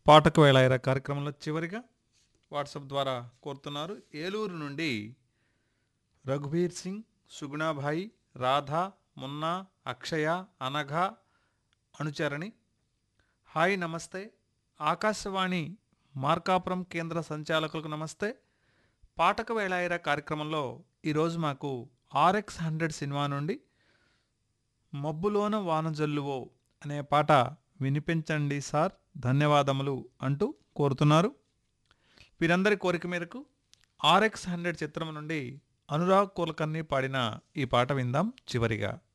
పాటకు వేళాయిరా కార్యక్రమంలో చివరిగా వాట్సాప్ ద్వారా కోరుతున్నారు ఏలూరు నుండి రఘుబీర్ సింగ్ సుగుణాభాయి రాధా మున్నా అక్షయ అనఘ అనుచరణి హాయ్ నమస్తే ఆకాశవాణి మార్కాపురం కేంద్ర సంచాలకులకు నమస్తే పాటకు వేళాయిరా కార్యక్రమంలో ఈరోజు మాకు ఆర్ఎక్స్ హండ్రెడ్ సినిమా నుండి మబ్బులోన వానజల్లువో అనే పాట వినిపించండి సార్ ధన్యవాదములు అంటూ కోరుతున్నారు వీరందరి కోరిక మేరకు ఆర్ఎక్స్ హండ్రెడ్ చిత్రం నుండి అనురాగ్ కులకర్ణి పాడిన ఈ పాట విందాం చివరిగా